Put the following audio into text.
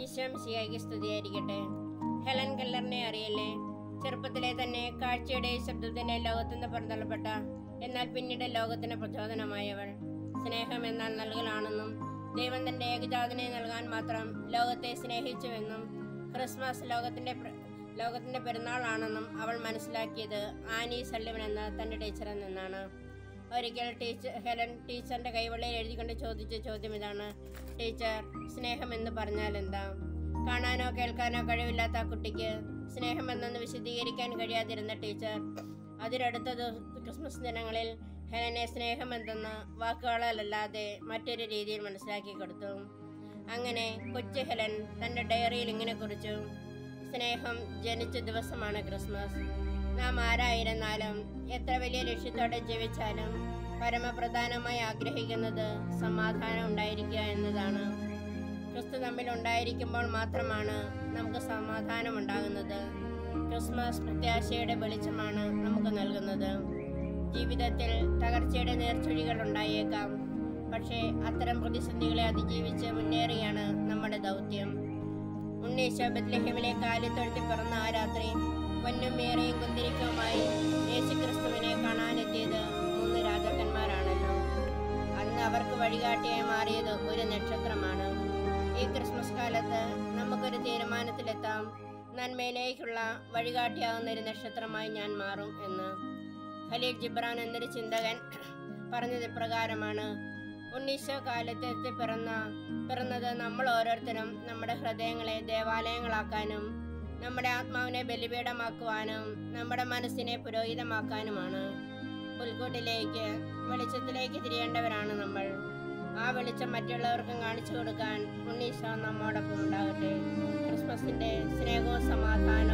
ഈശോ സിയായിക്ക് സ്തുതിയായിരിക്കട്ടെ ഹെലൻ കല്ലറിനെ അറിയില്ലേ ചെറുപ്പത്തിലെ തന്നെ കാഴ്ചയുടെ ശബ്ദത്തിന്റെ ലോകത്തുനിന്ന് പുറന്തള്ളപ്പെട്ട എന്നാൽ പിന്നീട് ലോകത്തിന് പ്രചോദനമായവൾ സ്നേഹം എന്നാൽ നൽകലാണെന്നും ദൈവം തന്റെ ഏകജാതനെ നൽകാൻ മാത്രം ലോകത്തെ സ്നേഹിച്ചുവെന്നും ക്രിസ്മസ് ലോകത്തിന്റെ പ്ര- ലോകത്തിന്റെ പെരുന്നാളാണെന്നും അവൾ മനസ്സിലാക്കിയത് ആനി സള്ളിവൻ എന്ന തന്റെ ടീച്ചറിൽ നിന്നാണ് ഒരിക്കൽ ടീച്ചർ ഹെലൻ ടീച്ചറിന്റെ കൈവെള്ളയിൽ എഴുതിക്കൊണ്ട് ചോദിച്ച ചോദ്യം ഇതാണ് ടീച്ചർ സ്നേഹം എന്ന് പറഞ്ഞാൽ എന്താ കാണാനോ കേൾക്കാനോ കഴിവില്ലാത്ത ആ കുട്ടിക്ക് സ്നേഹം എന്നൊന്ന് വിശദീകരിക്കാൻ കഴിയാതിരുന്ന ടീച്ചർ അതിരടുത്ത ദിവ- ക്രിസ്മസ് ദിനങ്ങളിൽ ഹെലനെ സ്നേഹം എന്തെന്ന് വാക്കുകളല്ലാതെ മറ്റൊരു രീതിയിൽ മനസ്സിലാക്കി കൊടുത്തു അങ്ങനെ കൊച്ചു ഹെലൻ തന്റെ ഡയറിയിൽ ഇങ്ങനെ കുറിച്ചു സ്നേഹം ജനിച്ച ദിവസമാണ് ക്രിസ്മസ് നാം ആരായിരുന്നാലും എത്ര വലിയ ലക്ഷ്യത്തോടെ ജീവിച്ചാലും പരമപ്രധാനമായി ആഗ്രഹിക്കുന്നത് സമാധാനം ഉണ്ടായിരിക്കുക എന്നതാണ് ക്രിസ്തു തമ്മിൽ ഉണ്ടായിരിക്കുമ്പോൾ മാത്രമാണ് നമുക്ക് സമാധാനം ഉണ്ടാകുന്നത് ക്രിസ്മസ് പ്രത്യാശയുടെ വെളിച്ചമാണ് നമുക്ക് നൽകുന്നത് ജീവിതത്തിൽ തകർച്ചയുടെ നേർച്ചൊഴികൾ ഉണ്ടായേക്കാം പക്ഷേ അത്തരം പ്രതിസന്ധികളെ അതിജീവിച്ച് മുന്നേറിയാണ് നമ്മുടെ ദൗത്യം ഉണ്ണീശോ ബത്ലഹേമിലെ കാലിത്തൊഴുത്തി പിറന്ന ആ രാത്രി പൊന്നും മേറയും കുന്തിരിക്കവുമായി യേശുക്രിസ്തുവിനെ കാണാനെത്തിയത് മൂന്ന് രാജാക്കന്മാരാണല്ലോ അന്ന് അവർക്ക് വഴികാട്ടിയായി മാറിയത് ഒരു നക്ഷത്രമാണ് ഈ ക്രിസ്മസ് കാലത്ത് നമുക്കൊരു തീരുമാനത്തിലെത്താം നന്മയിലേക്കുള്ള വഴികാട്ടിയാവുന്ന ഒരു നക്ഷത്രമായി ഞാൻ മാറും എന്ന് ഖലീൽ ജിബ്രാൻ എന്നൊരു ചിന്തകൻ പറഞ്ഞത് ഇപ്രകാരമാണ് ഉണ്ണീശോ കാലത്ത് എത്തി പിറന്ന പിറന്നത് നമ്മൾ ഓരോരുത്തരും നമ്മുടെ ഹൃദയങ്ങളെ ദേവാലയങ്ങളാക്കാനും നമ്മുടെ ആത്മാവിനെ ബലിപീഠമാക്കുവാനും നമ്മുടെ മനസ്സിനെ പുരോഹിതമാക്കാനുമാണ് പുൽക്കൂട്ടിലേക്ക് വെളിച്ചത്തിലേക്ക് തിരിയേണ്ടവരാണ് നമ്മൾ ആ വെളിച്ചം മറ്റുള്ളവർക്കും കാണിച്ചു കൊടുക്കാൻ ഉണ്ണീശോ നമ്മോടൊപ്പം ഉണ്ടാകട്ടെ ക്രിസ്മസിന്റെ സ്നേഹവും സമാധാനവും